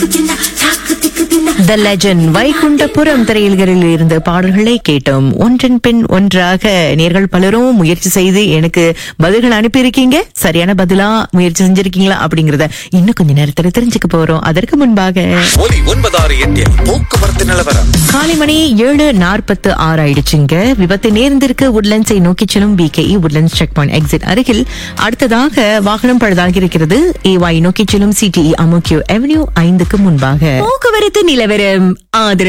the legend Vaikundapuram திரையில்களில் இருந்த பாடல்களை கேட்டோம் ஒன்றன் பின் ஒன்றாக நேர்கள் பலரும் முயற்சி செய்து எனக்கு பதில்கள் அனுப்பியிருக்கீங்க சரியான பதிலா முயற்சி செஞ்சிருக்கீங்களா அப்படிங்கறத இன்னும் கொஞ்ச நேரத்துல தெரிஞ்சுக்க போறோம் அதற்கு முன்பாக ஒலி ஒன்பதாறு எட்டில் போக்குவரத்து நிலவரம் காலை மணி ஏழு நாற்பத்து ஆறு ஆயிடுச்சுங்க விபத்து நேர்ந்திருக்கு உட்லண்ட்ஸை நோக்கி செல்லும் PKE Woodlands checkpoint exit அருகில் அடுத்ததாக வாகனம் பழுதாகி இருக்கிறது ஏவாய் நோக்கி செல்லும் சிடிஇ அமுக்கியூ அவென்யூ ஐந்துக்கு முன்பாக போக்குவரத்து நிலவரம் ஆதரவு